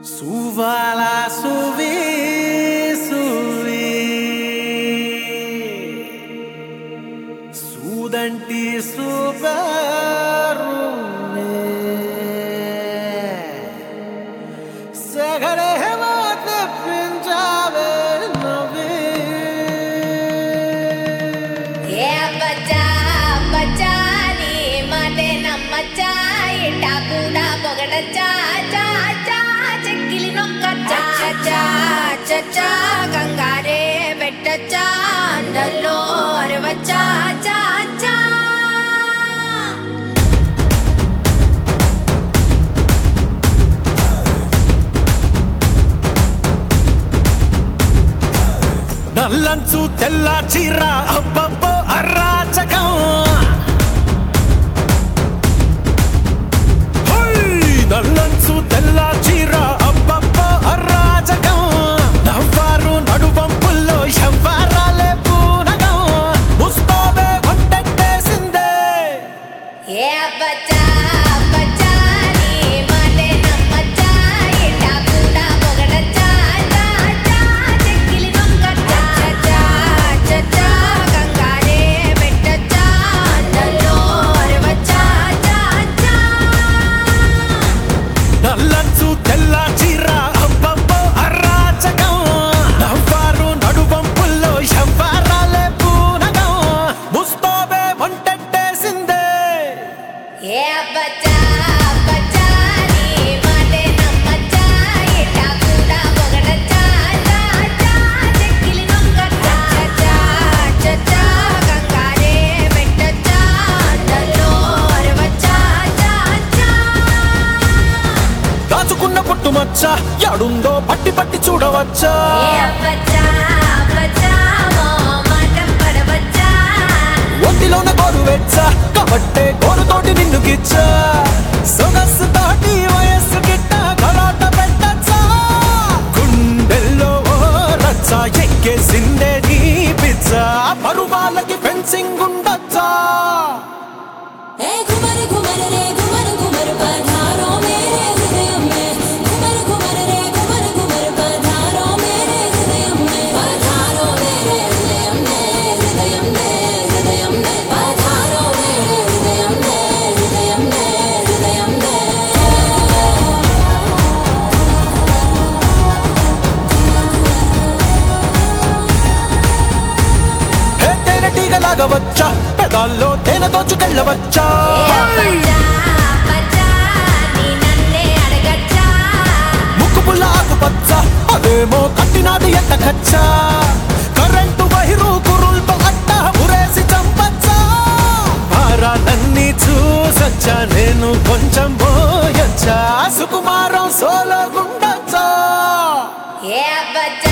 Suvala suvi suvi సుదంటి super సగడే తెప్పించావే నవ్వే ఏ బచ్చా బచ్చా నీ మాటే నమ్మచ్చా ఇట్టా కూడా పొగడచ్చా చా చా చెక్కిలి నొక్కచ్చా చచ్చా చచ్చా కంగారే పెట్టచ్చా అందల్లో అరవచ్చా చా చా నల్లంచు తెల్ల చీర అబ్బబ్బో అరాచకం హోయ్! నల్లంచు తెల్ల చీర అబ్బబ్బో అరాచకం నవ్వారు నడువంపుల్లో ఎవ్వరాలే పూనగం ముస్తాబే వంటెట్టేసిందే ఏ బచ్చా బచ్చా నీ మాటే నమ్మచ్చా ఇట్టా కూడా పొగడచ్చా చా చా చెక్కిలి నొక్కచ్చా చచ్చా చచ్చా కంగారే పెట్టచ్చా అందల్లో అరవచ్చా చా చా నల్లంచు తెల్ల చీర అబ్బబ్బో అరాచకం నవ్వారు నడువంపుల్లో ఎవ్వరాలే పూనగం ముస్తాబే వంటెట్టేసిందే ఏ బచ్చా బచ్చా నీ మాటే నమ్మచ్చా ఇట్టా కూడా పొగడచ్చా చా చా చెక్కిలి నొక్కచ్చా చచ్చా చచ్చా కంగారే పెట్టచ్చా అందల్లో అరవచ్చా చా చా దాచుకున్న పుట్టుమచ్చ యాడుందో పట్టి పట్టి చూడవచ్చా ఏ బచ్చా బచ్చా మో మాటం పడవచ్చా ఒంటిలోన గోరు వెచ్చ కాబట్టే గోరుతోటి నిన్ను గిచ్చా సొగసు తోటి వయస్సు గిట్ట గలాట పెట్టచ్చా గుండెల్లో ఓ రచ్చ ఎక్కేసిందే నీ పిచ్చ పరువాలకి ఫెన్సింగ్ ఉండొచ్చా ए घुमर घुमर रे घुमर घुमर पधारो मेरे हृदय में घुमर घुमर रे घुमर घुमर पधारो मेरे हृदय में पधारो मेरे हृदय में हृदय में हृदय में पधारो मेरे हृदय में हृदय में हृदय में హే తేనెటీగలాగా వచ్చా పెదాల్లో తేనె దోచుకెళ్ళవచ్చా ఏ బచ్చా బచ్చా నీ నన్నే అడగచ్చా ముక్కు పుల్ల ఆకుపచ్చ అదేమో కట్టినాది ఎంత ఖచ్చా కరెంటు వైరు కురుల్తో అట్ట ఉరేసి చంపచ్చా భారాలన్నీ చూసొచ్చా నేను కొంచెం పోయొచ్చా సుకుమారం సోలో గుండొచ్చా ఏ బచ్చా